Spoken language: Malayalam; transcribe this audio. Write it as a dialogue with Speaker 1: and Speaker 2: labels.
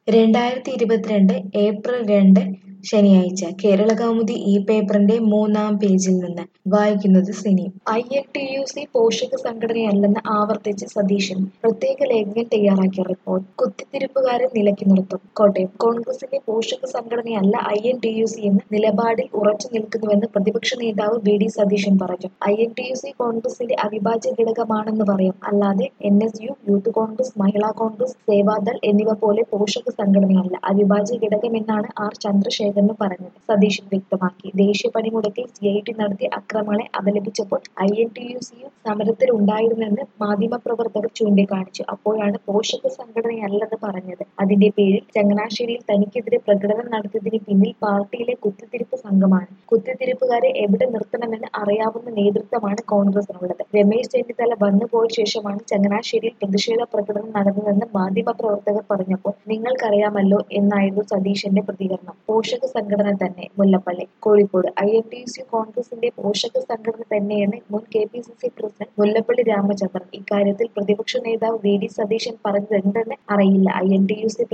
Speaker 1: രണ്ടായിരത്തി ഇരുപത്തിരണ്ട് ഏപ്രിൽ രണ്ട് ശനിയാഴ്ച കേരളകൗമുദി ഈ പേപ്പറിന്റെ മൂന്നാം പേജിൽ നിന്ന് വായിക്കുന്നത് Cini I N T U C പോഷക സംഘടനയല്ലെന്ന് ആവർത്തിച്ച് സതീശൻ പ്രത്യേക ലേഖകൻ തയ്യാറാക്കിയ റിപ്പോർട്ട് കുത്തിത്തിരിപ്പുകാരെ നിലയ്ക്ക് നിർത്തും കോട്ടയം കോൺഗ്രസിന്റെ പോഷക സംഘടനയല്ല I N T U C എന്ന നിലപാടിൽ ഉറച്ചു നിൽക്കുന്നുവെന്ന് പ്രതിപക്ഷ നേതാവ് വി ഡി സതീശൻ പറഞ്ഞു I N T U C കോൺഗ്രസിന്റെ അവിഭാജ്യ ഘടകമാണെന്ന് പറയാം അല്ലാതെ N S U youth Congress Mahila Congress Sevadal എന്നിവ പോലെ പോഷക സംഘടനയല്ല അവിഭാജ്യ ഘടകമെന്നാണ് ആർ ചന്ദ്രശേഖരന് പറഞ്ഞത് സതീശൻ വ്യക്തമാക്കി ദേശീയ പണിമുടക്കിൽ സി ഐ ടി നടത്തിയ അക്രമങ്ങളെ അപലപിച്ചപ്പോൾ ഐ എൻ ടി യു സിയും സമരത്തിലുണ്ടായിരുന്നെന്ന് മാധ്യമപ്രവർത്തകർ ചൂണ്ടിക്കാണിച്ചു അപ്പോഴാണ് പോഷക സംഘടനയല്ലെന്ന് പറഞ്ഞത് അതിന്റെ പേരിൽ ചങ്ങനാശ്ശേരിയിൽ തനിക്കെതിരെ പ്രകടനം നടത്തിയതിന് പിന്നിൽ പാർട്ടിയിലെ കുത്തിത്തിരിപ്പ് സംഘമാണ് കുത്തിത്തിരിപ്പുകാരെ എവിടെ നിർത്തണമെന്ന് അറിയാവുന്ന നേതൃത്വമാണ് കോൺഗ്രസിനുള്ളത് രമേശ് ചെന്നിത്തല വന്നുപോയ ശേഷമാണ് ചങ്ങനാശ്ശേരിയിൽ പ്രതിഷേധ പ്രകടനം നടന്നതെന്ന് മാധ്യമപ്രവർത്തകർ പറഞ്ഞപ്പോൾ നിങ്ങൾക്കറിയാമല്ലോ എന്നായിരുന്നു സതീശന്റെ പ്രതികരണം പോഷക സംഘടന തന്നെ Mullappally Kozhikode I N T U C കോൺഗ്രസിന്റെ പോഷക സംഘടന തന്നെയെന്ന് മുൻ K P C C president Mullappally Ramachandran ഇക്കാര്യത്തിൽ പ്രതിപക്ഷ നേതാവ് വി ഡി സതീശൻ പറഞ്ഞത് എന്തെന്ന് അറിയില്ല I N T U C